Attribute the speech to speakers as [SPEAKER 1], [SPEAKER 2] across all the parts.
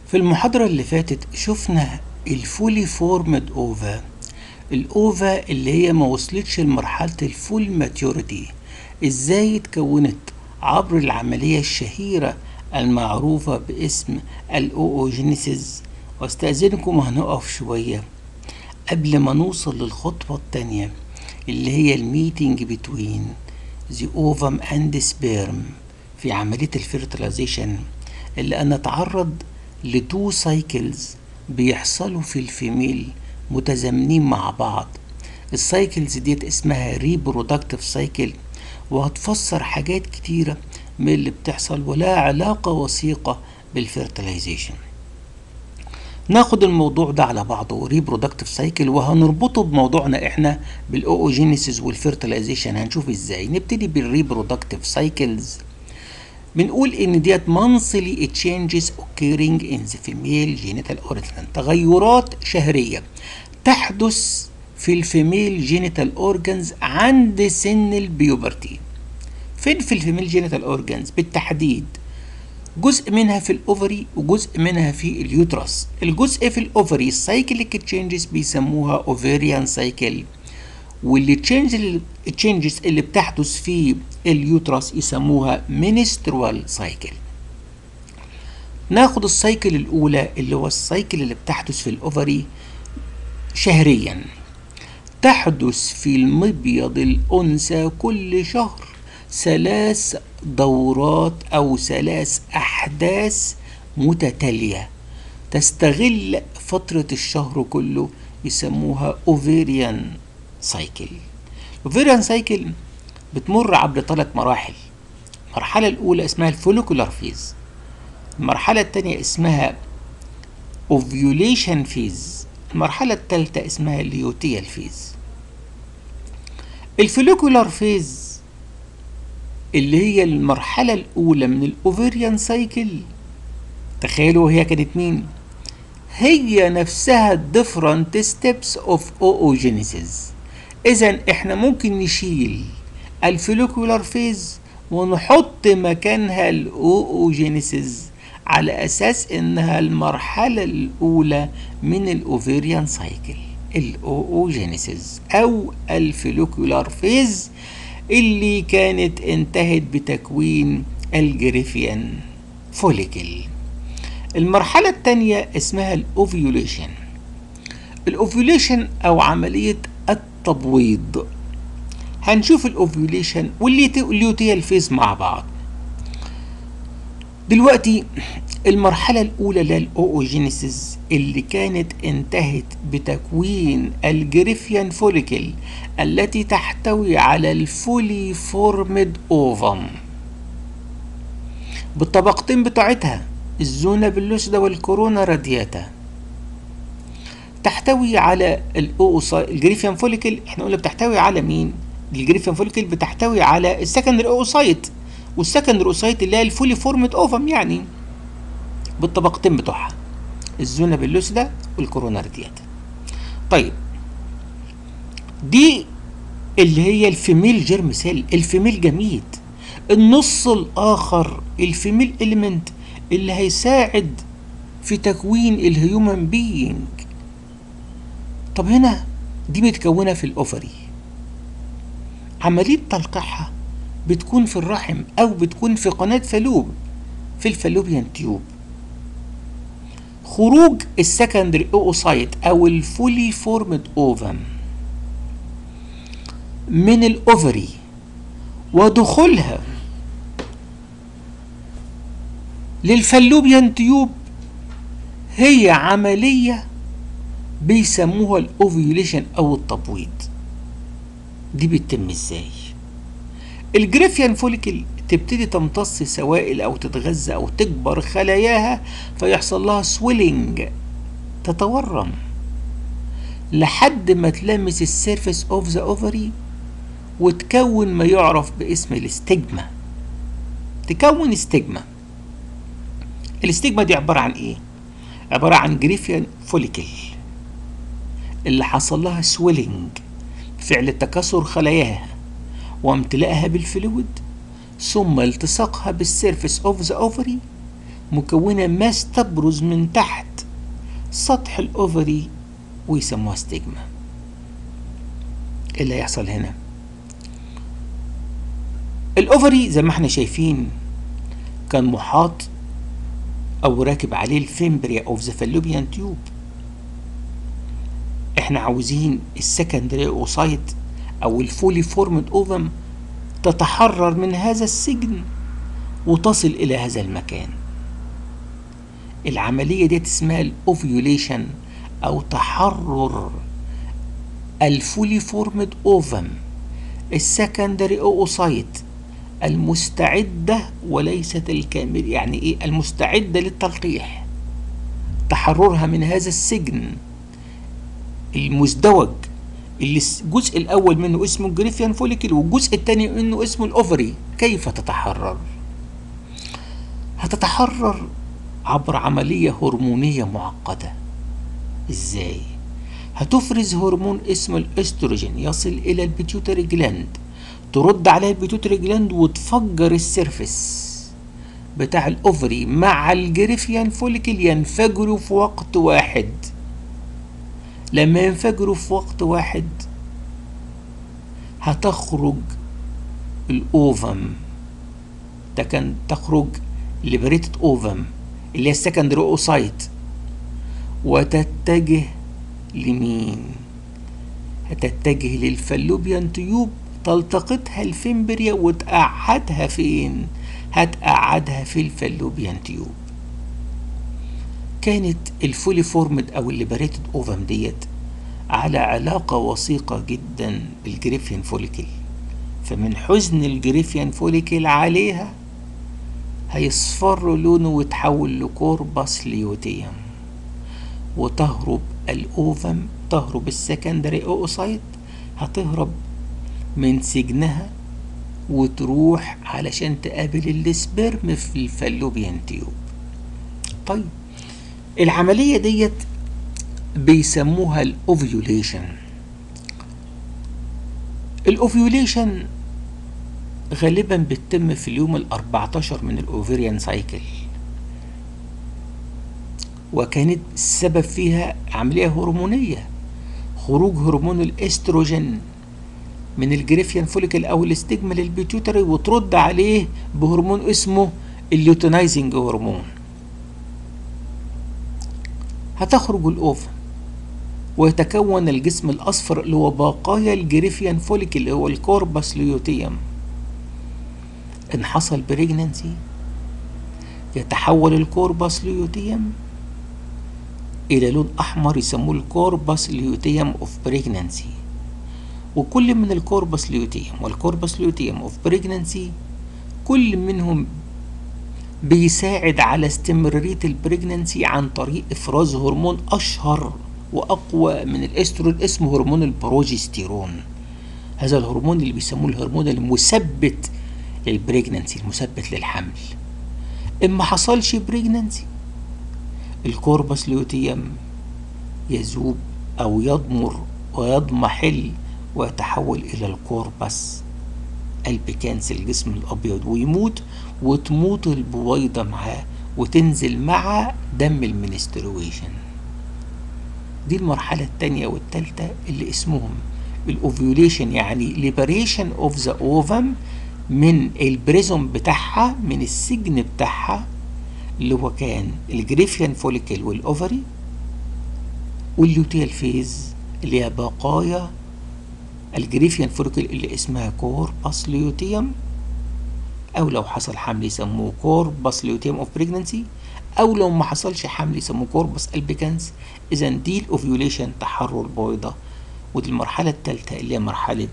[SPEAKER 1] في المحاضرة اللي فاتت شفنا الفولي فورمد اوفا الاوفا اللي هي ما وصلتش لمرحلة الفول ماتيوريتي ازاي اتكونت عبر العملية الشهيرة المعروفة باسم الاوجينيسيس واستأذنكم هنقف شوية قبل ما نوصل للخطوة التانية اللي هي الميتنج بتوين the ovum and sperm في عملية الفيرتلايزيشن اللي أنا أتعرض لتو سايكلز بيحصلوا في الفيميل متزامنين مع بعض السايكلز ديت اسمها ريبرودكتيف سايكل وهتفسر حاجات كتيرة من اللي بتحصل ولا علاقة وثيقة بالفيرتلايزيشن ناخد الموضوع ده على بعضه ريبرودكتيف سايكل وهنربطه بموضوعنا احنا بالاوجينيسيس والفيرتلايزيشن هنشوف ازاي نبتدي بالريبرودكتيف سايكلز بنقول ان ديت monthly changes occurring in the female genital organ تغيرات شهرية تحدث في الفيميل جينيتال اورجانز عند سن البيوبرتي فين في الفيميل جينيتال اورجانز بالتحديد جزء منها في الاوفري وجزء منها في اليوترس الجزء في الاوفري السايكليك تشينجز بيسموها اوفيريان سايكل واللي تشينجز اللي بتحدث في اليوترس يسموها منستروال سايكل ناخد السايكل الاولى اللي هو السايكل اللي بتحدث في الاوفري شهريا تحدث في المبيض الانثى كل شهر ثلاث دورات او ثلاث احداث متتاليه تستغل فتره الشهر كله يسموها اوفيريان سايكل الاوفيريان سايكل بتمر عبر ثلاث مراحل المرحله الاولى اسمها الفوليكولار فيز المرحله الثانيه اسمها اوفيوليشن فيز المرحله الثالثه اسمها اليوتيال فيز الفوليكولار فيز اللي هي المرحلة الأولى من الأوفيريان سايكل تخيلوا هي كانت مين؟ هي نفسها different steps of oogenesis إذا إحنا ممكن نشيل الفوليكولار فيز ونحط مكانها الأوجينيسيس على أساس إنها المرحلة الأولى من الأوفيريان سايكل الأوجينيسيس أو الفوليكولار فيز اللي كانت انتهت بتكوين الجريفيان فوليكل المرحلة الثانية اسمها الأوفيوليشن الأوفيوليشن أو عملية التبويض هنشوف الأوفيوليشن والليوتيال فيز مع بعض دلوقتي المرحلة الأولى للأوجينيسيس اللي كانت انتهت بتكوين الجريفيان فوليكل التي تحتوي على الفولي فورمد اوفم بالطبقتين بتاعتها الزونا باللوسدا والكورونا رادياتا تحتوي على الأوصا الجريفيان فوليكل احنا قلنا بتحتوي على مين الجريفيان فوليكل بتحتوي على السكندري اوسايت والسكندري اوسايت اللي هي الفولي فورمد اوفم يعني بالطبقتين بتوعها الزونا باللوسدا والكورونا رادياتا طيب دي اللي هي الفيميل جيرم سيل الفيميل جميد النص الاخر الفيميل اليمنت اللي هيساعد في تكوين الهيومن بينج طب هنا دي متكونه في الاوفري عمليه تلقيحها بتكون في الرحم او بتكون في قناه فالوب في الفالوبيان تيوب خروج السكندري اوسايت او الفولي فورمد اوفم من الاوفري ودخولها للفالوبيان تيوب هي عملية بيسموها الاوفيوليشن او التبويض دي بتتم ازاي الجريفيان فوليكل تبتدي تمتص سوائل او تتغذى او تكبر خلاياها فيحصل لها سويلنج تتورم لحد ما تلمس السيرفيس اوف ذا اوفري وتكون ما يعرف باسم الاستجما تكون استجما الاستجما دي عبارة عن ايه عبارة عن جريفيان فوليكل اللي حصل لها سويلنج فعل تكاثر خلاياها وامتلاءها بالفلويد ثم التصاقها بالسيرفيس اوف ذا اوفري مكونة ماس تبرز من تحت سطح الأوفري ويسموها ستيجما ايه اللي هيحصل هنا الأوفري زي ما احنا شايفين كان محاط أو راكب عليه الفيمبريا أوف ذا فالوبيان تيوب احنا عاوزين السكندري اوسايت او الفولي فورمد اوفم تتحرر من هذا السجن وتصل الى هذا المكان العملية دي اسمها الاوفيوليشن او تحرر الفولي فورمد اوفم السكندري اوسايت المستعدة وليست الكامل يعني ايه المستعدة للتلقيح تحررها من هذا السجن المزدوج اللي الجزء الاول منه اسمه الجريفيان فوليكل والجزء الثاني منه اسمه الاوفري كيف تتحرر هتتحرر عبر عملية هرمونية معقدة ازاي هتفرز هرمون اسمه الاستروجين يصل الى البيتيوتري جلاند ترد عليه البيتيوتري جلاند وتفجر السيرفس بتاع الاوفري مع الجريفيان فوليكل ينفجروا في وقت واحد لما ينفجروا في وقت واحد هتخرج الاوفم ده كان تخرج ليبريتد اوفم اللي هي السكندري اوسايت وتتجه لمين هتتجه للفالوبيان تيوب تلتقطها الفيمبريا وتقعدها فين هتقعدها في الفالوبيان تيوب كانت الفولي فورمد او الليبريتد اوفم ديت على علاقة وثيقة جدا بالجريفيان فوليكل فمن حزن الجريفيان فوليكل عليها هيصفر لونه ويتحول لكورباس ليوتيوم وتهرب الأوفم تهرب السكندري أوسايت هتهرب من سجنها وتروح علشان تقابل السبرم في الفالوبيان تيوب طيب العملية ديت بيسموها الاوفيوليشن الاوفيوليشن غالبا بتتم في اليوم ال14 من الاوفيريان سايكل وكانت السبب فيها عملية هرمونية خروج هرمون الاستروجين من الجريفيان فوليكل او الاستجما للبيتيوتري وترد عليه بهرمون اسمه الليوتينايزنج هرمون هتخرج الأوفا ويتكون الجسم الأصفر اللي هو بقايا الجريفيان فوليك اللي هو الكوربس ليوتيوم إن حصل بريجنانسي يتحول الكوربس ليوتيوم إلى لون أحمر يسموه الكوربس ليوتيوم أوف بريجنانسي وكل من الكوربس ليوتيوم والكوربس ليوتيوم أوف بريجنانسي كل منهم بيساعد على استمرارية البريجنانسي عن طريق إفراز هرمون أشهر وأقوى من الإستروجين اسمه هرمون البروجستيرون هذا الهرمون اللي بيسموه الهرمون المثبت للبريجنانسي المثبت للحمل إما حصلش بريجنانسي الكوربس ليوتيوم يذوب أو يضمر ويضمحل ويتحول إلى الكوربس البيكانس الجسم الأبيض ويموت وتموت البويضة معاه وتنزل مع دم المنسترويشن دي المرحلة التانية والتالتة اللي اسمهم الاوفيوليشن يعني ليبريشن اوف ذا اوفم من البريزون بتاعها من السجن بتاعها اللي هو كان الجريفيان فوليكل والاوفري واللوتيال فيز اللي هي بقايا الجريفيان فوليكل اللي اسمها كورباس ليوتيوم او لو حصل حمل يسموه كورباس ليوتيوم اوف بريجنانسي او لو ما حصلش حمل يسموه كورباس البيكانس اذا دي الاوفيوليشن تحرر البويضه ودي المرحله الثالثه اللي هي مرحله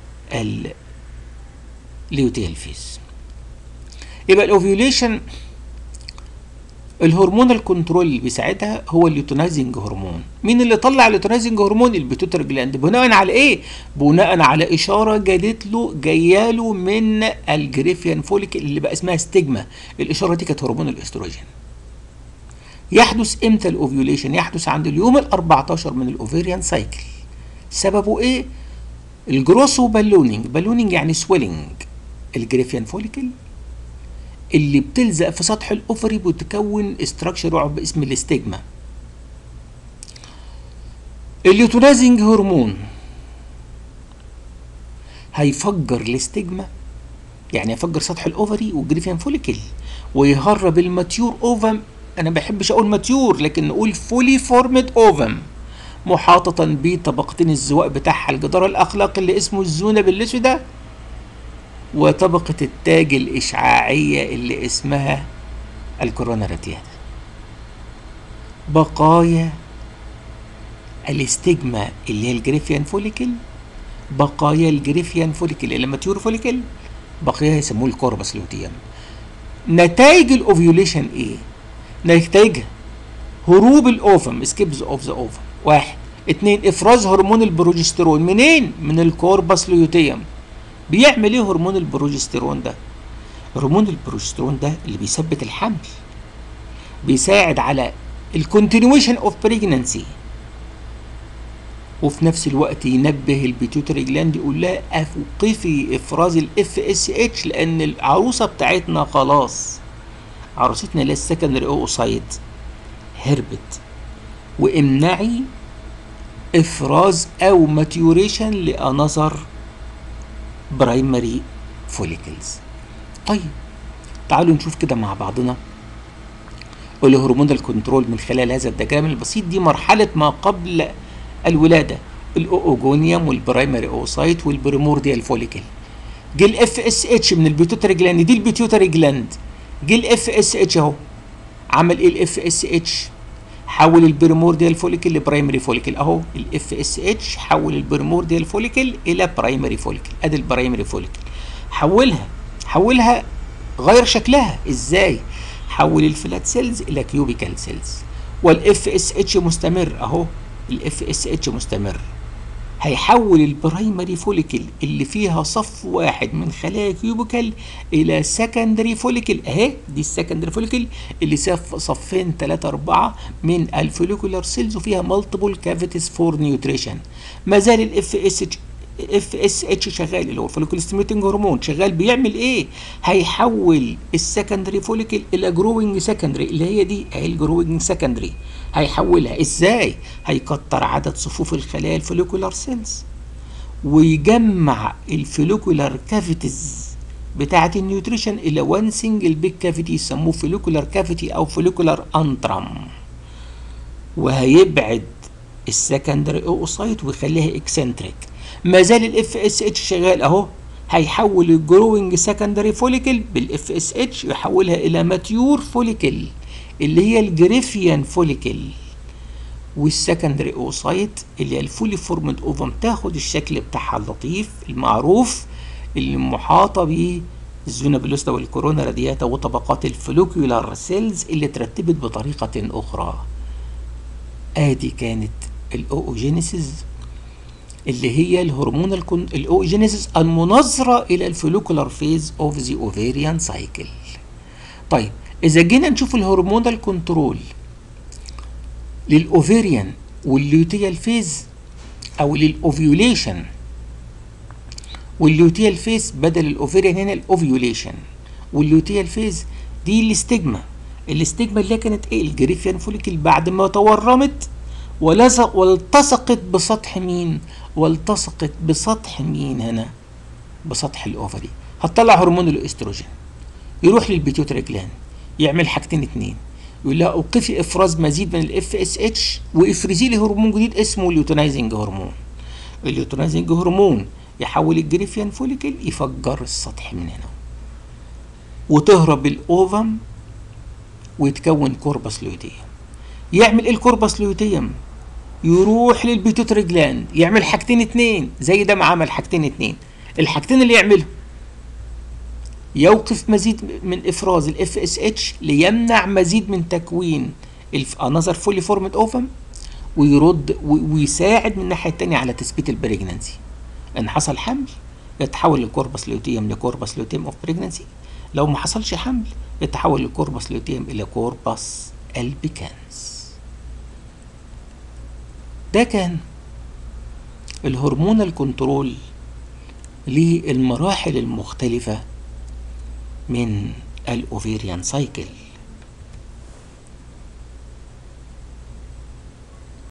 [SPEAKER 1] الليوتيال فيز يبقى الاوفيوليشن الهرمون الكنترول اللي بيساعدها هو الليوتينايزنج هرمون مين اللي طلع الليوتينايزنج هرمون البيتوتر جلاند بناء على ايه بناء على اشاره جالت له جاياله من الجريفيان فوليك اللي بقى اسمها ستيجما الاشاره دي كانت هرمون الاستروجين يحدث امتى الاوفيوليشن يحدث عند اليوم ال14 من الاوفيريان سايكل سببه ايه الجروسو بالونينج بالونينج يعني سويلنج الجريفيان فوليكل اللي بتلزق في سطح الاوفري بتكون استراكشر يعرف باسم الاستجما اليوتونايزنج هرمون هيفجر الاستجما يعني هيفجر سطح الاوفري والجريفيان فوليكل ويهرب الماتيور اوفم انا ما بحبش اقول ماتيور لكن نقول فولي فورمد اوفم محاطة بطبقتين الزواء بتاعها الجدار الاخلاقي اللي اسمه الزونة بالاسود وطبقة التاج الإشعاعية اللي اسمها الكورونا رادياتا بقايا الاستجما اللي هي الجريفيان فوليكل بقايا الجريفيان فوليكل اللي ماتيور فوليكل بقايا يسموه الكوربس لوتيوم نتائج الاوفيوليشن ايه نتائجها هروب الاوفم سكيبز اوف ذا اوفم واحد اتنين افراز هرمون البروجسترون منين من الكوربس لوتيوم بيعمل ايه هرمون البروجسترون ده هرمون البروجسترون ده اللي بيثبت الحمل بيساعد على الكونتينيويشن اوف بريجنانسي وفي نفس الوقت ينبه البيتيوتري جلاند يقول لها اوقفي افراز الاف اس اتش لان العروسه بتاعتنا خلاص عروستنا اللي السكندري اوسايد هربت وامنعي افراز او ماتيوريشن لانذر برايمري فوليكلز طيب تعالوا نشوف كده مع بعضنا الهرمونال كنترول من خلال هذا الدياجرام البسيط دي مرحله ما قبل الولاده الاوجونيوم والبرايمري اوسايت والبريمورديال فوليكل جه الاف اس اتش من البيتيوتري جلاند دي البيتيوتري جلاند جه الاف اس اتش اهو عمل ايه الاف اس اتش حول البريمورديال فوليكل لبرايمري فوليكل اهو الاف اس اتش حول البريمورديال فوليكل الى برايمري فوليكل ادي البرايمري فوليكل حولها حولها غير شكلها ازاي حول الفلات سيلز الى كيوبيكال سيلز والاف اس اتش مستمر اهو الاف اس اتش مستمر هيحول البرايمري فوليكل اللي فيها صف واحد من خلايا كيوبيكال الى سكندري فوليكل اهي دي السكندري فوليكل اللي صف صفين 3 4 من الفوليكولار سيلز وفيها مالتيبل كافيتيز فور نيوتريشن ما زال الاف اس اتش اف اس اتش شغال اللي هو الفوليكول ستيميتنج هرمون شغال بيعمل ايه هيحول السكندري فوليكل الى جروينج سكندري اللي هي دي اهي الجروينج سكندري هيحولها ازاي هيكتر عدد صفوف الخلايا الفوليكولار سيلز ويجمع الفوليكولار كافيتيز بتاعه النيوتريشن الى وان سنجل بيج كافيتي يسموه فوليكولار كافيتي او فوليكولار انترم وهيبعد السكندري اوسايت ويخليها اكسنتريك ما زال الاف اس اتش شغال اهو هيحول الجروينج سكندري فوليكل بالاف اس اتش يحولها الى ماتيور فوليكل اللي هي الجريفيان فوليكل والسكندري اوسايت اللي هي الفولي فورمد اوفم تاخد الشكل بتاعها اللطيف المعروف اللي محاطه بيه الزونا بلوستا والكورونا رادياتا وطبقات الفوليكولار سيلز اللي اترتبت بطريقه اخرى ادي كانت الاوجينيسيس اللي هي الهرمون الاوجينيسيس المناظره الى الفوليكولار فيز اوف ذا اوفيريان سايكل طيب اذا جينا نشوف الهرمونال كنترول للاوفيريان والليوتيال فيز او للاوفيوليشن والليوتيال فيز بدل الاوفيريان هنا الاوفيوليشن والليوتيال فيز دي الاستجما الاستجما اللي كانت ايه الجريفيان فوليكل بعد ما تورمت ولزق والتصقت بسطح مين والتصقت بسطح مين هنا بسطح الاوفري هتطلع هرمون الاستروجين يروح للبيتيوتري جلاند يعمل حاجتين اتنين يقول لها اوقفي افراز مزيد من الاف اس اتش وافرزي لي هرمون جديد اسمه اليوتنايزنج هرمون اليوتنايزنج هرمون يحول الجريفيان فوليكل يفجر السطح من هنا وتهرب الاوفم ويتكون كوربس لوتيوم يعمل ايه الكوربس لوتيوم يروح للبيتوتري جلاند يعمل حاجتين اتنين زي ده ما عمل حاجتين اتنين الحاجتين اللي يعملهم يوقف مزيد من افراز الاف اس اتش ليمنع مزيد من تكوين انذر فولي فورمد اوفم ويرد ويساعد من الناحيه الثانيه على تثبيت البريجنانسي ان حصل حمل يتحول الكوربس لوتيوم لكوربس لوتيوم اوف بريجنانسي لو ما حصلش حمل يتحول الكوربس لوتيوم الى كوربس البيكانس ده كان الهرمونال كنترول للمراحل المختلفة من الاوفيريان سايكل